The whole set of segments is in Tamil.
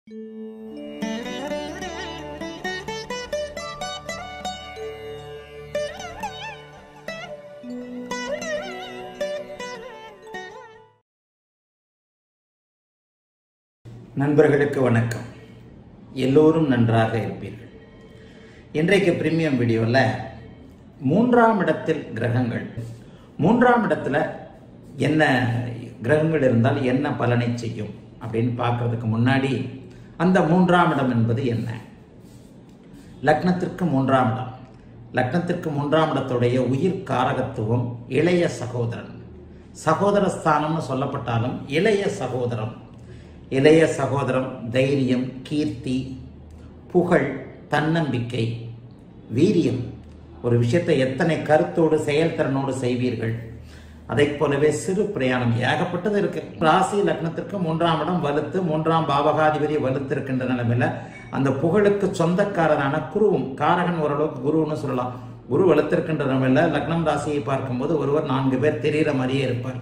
நண்பர்களுக்கு வணக்கம் எல்லோரும் நன்றாக இருப்பீர்கள் இன்றைக்கு பிரீமியம் வீடியோவில் மூன்றாம் இடத்தில் கிரகங்கள் மூன்றாம் இடத்துல என்ன கிரகங்கள் இருந்தால் என்ன பலனை செய்யும் அப்படின்னு பார்க்கறதுக்கு முன்னாடி அந்த மூன்றாம் இடம் என்பது என்ன லக்னத்திற்கு மூன்றாம் இடம் லக்னத்திற்கு மூன்றாம் இடத்துடைய உயிர் காரகத்துவம் இளைய சகோதரன் சகோதர ஸ்தானம்னு சொல்லப்பட்டாலும் இளைய சகோதரம் இளைய சகோதரம் தைரியம் கீர்த்தி புகழ் தன்னம்பிக்கை வீரியம் ஒரு விஷயத்தை எத்தனை கருத்தோடு செயல்திறனோடு செய்வீர்கள் அதைப் போலவே சிறு பிரயாணம் ஏகப்பட்டது இருக்கு ராசி லக்னத்திற்கு மூன்றாம் இடம் வலுத்து மூன்றாம் பாவகாதிபதி வலுத்து இருக்கின்ற நிலைமையில அந்த புகழுக்கு சொந்தக்காரரான குருவும் காரகன் ஓரளவுக்கு குருன்னு சொல்லலாம் குரு வலுத்திருக்கின்ற நிலைமையில லக்னம் ராசியை பார்க்கும்போது ஒருவர் நான்கு பேர் தெரிகிற மாதிரியே இருப்பார்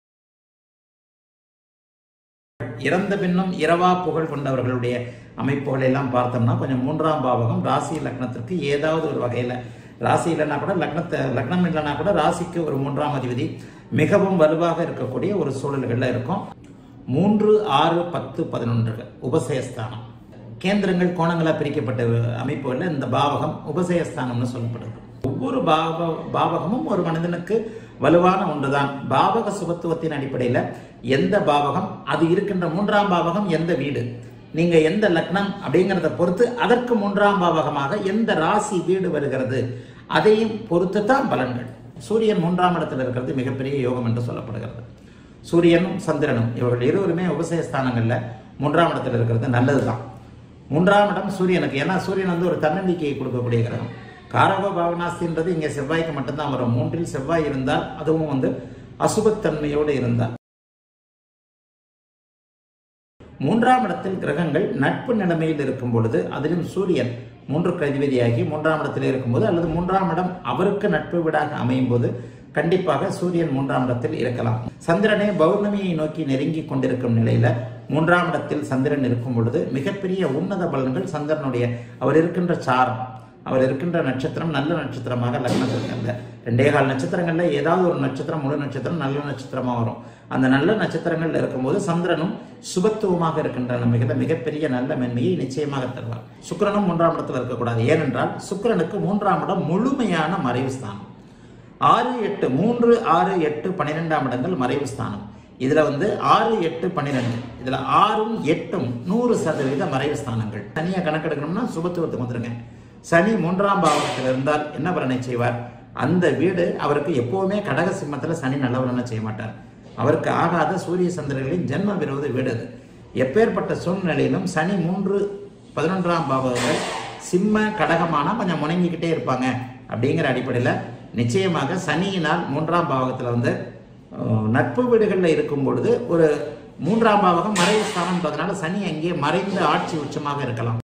இறந்த பின்னும் இரவா புகழ் கொண்டவர்களுடைய அமைப்புகளை எல்லாம் பார்த்தோம்னா கொஞ்சம் மூன்றாம் பாவகம் ராசி லக்னத்திற்கு ஏதாவது ஒரு வகையில் ராசி இல்லைன்னா கூட லக்னத்தை லக்னம் இல்லைன்னா கூட ராசிக்கு ஒரு மூன்றாம் அதிபதி மிகவும் வலுவாக இருக்கக்கூடிய ஒரு சூழல்களில் இருக்கும் மூன்று ஆறு பத்து பதினொன்று உபசயஸ்தானம் கேந்திரங்கள் கோணங்களாக பிரிக்கப்பட்ட அமைப்புகளில் இந்த பாவகம் உபசயஸ்தானம்னு சொல்லப்படுது ஒவ்வொரு பாவ பாவகமும் ஒரு மனிதனுக்கு வலுவான ஒன்றுதான் பாவக சுபத்துவத்தின் அடிப்படையில் எந்த பாவகம் அது இருக்கின்ற மூன்றாம் பாவகம் எந்த வீடு நீங்க எந்த லக்னம் அப்படிங்கிறத பொறுத்து அதற்கு மூன்றாம் பாவகமாக எந்த ராசி வீடு வருகிறது அதையும் பொறுத்து தான் பலன்கள் சூரியன் மூன்றாம் இடத்தில் இருக்கிறது மிகப்பெரிய யோகம் என்று சொல்லப்படுகிறது சூரியனும் சந்திரனும் இவர்கள் இருவருமே உபசயஸ்தானங்கள்ல மூன்றாம் இடத்தில் இருக்கிறது நல்லதுதான் மூன்றாம் இடம் சூரியனுக்கு ஏன்னா சூரியன் வந்து ஒரு தன்னம்பிக்கையை கொடுக்கக்கூடிய கிரகம் காரக பாவனாஸ்தின்றது இங்கே செவ்வாய்க்கு மட்டும்தான் வரும் மூன்றில் செவ்வாய் இருந்தால் அதுவும் வந்து அசுபத்தன்மையோடு இருந்தால் மூன்றாம் இடத்தில் கிரகங்கள் நட்பு நிலைமையில் இருக்கும் பொழுது அதிலும் சூரியன் மூன்றுக்கு அதிபதியாகி மூன்றாம் இடத்தில் இருக்கும்போது அல்லது மூன்றாம் இடம் அவருக்கு நட்பு வீடாக அமையும் போது கண்டிப்பாக சூரியன் மூன்றாம் இடத்தில் இருக்கலாம் சந்திரனே பௌர்ணமியை நோக்கி நெருங்கி கொண்டிருக்கும் நிலையில மூன்றாம் இடத்தில் சந்திரன் இருக்கும் பொழுது மிகப்பெரிய உன்னத பலன்கள் சந்திரனுடைய அவர் இருக்கின்ற சாரம் அவர் இருக்கின்ற நட்சத்திரம் நல்ல நட்சத்திரமாக லக்னத்திற்கு அல்ல ரெண்டே கால் நட்சத்திரங்கள்ல ஏதாவது ஒரு நட்சத்திரம் முழு நட்சத்திரம் நல்ல நட்சத்திரமா வரும் அந்த நல்ல நட்சத்திரங்கள் இருக்கும்போது சந்திரனும் சுபத்துவமாக இருக்கின்ற நம்பிக்கை மிகப்பெரிய நல்ல மென்மையை நிச்சயமாக தருவார் சுக்கிரனும் மூன்றாம் இடத்தில் இருக்கக்கூடாது ஏனென்றால் சுக்கிரனுக்கு மூன்றாம் இடம் முழுமையான மறைவு ஸ்தானம் ஆறு எட்டு மூன்று ஆறு எட்டு பன்னிரெண்டாம் இடங்கள் மறைவு ஸ்தானம் இதுல வந்து ஆறு எட்டு பன்னிரெண்டு இதுல ஆறும் எட்டும் நூறு சதவீத மறைவு ஸ்தானங்கள் தனியா கணக்கெடுக்கணும்னா சுபத்துவத்துக்கு வந்துருங்க சனி மூன்றாம் பாவத்தில் இருந்தால் என்ன பலனை செய்வார் அந்த வீடு அவருக்கு எப்பவுமே கடக சிம்மத்துல சனி நல்ல பலனை செய்ய மாட்டார் அவருக்கு ஆகாத சூரிய சந்திரர்களின் ஜென்ம விரோத வீடு அது எப்பேற்பட்ட சூழ்நிலையிலும் சனி மூன்று பதினொன்றாம் பாவங்கள் சிம்ம கடகமானா கொஞ்சம் முணங்கிக்கிட்டே இருப்பாங்க அப்படிங்கிற அடிப்படையில் நிச்சயமாக சனியினால் மூன்றாம் பாவகத்தில் வந்து நட்பு வீடுகளில் இருக்கும் பொழுது ஒரு மூன்றாம் பாவகம் மறைவு ஸ்தானம்ன்றதுனால சனி அங்கே மறைந்து ஆட்சி உச்சமாக இருக்கலாம்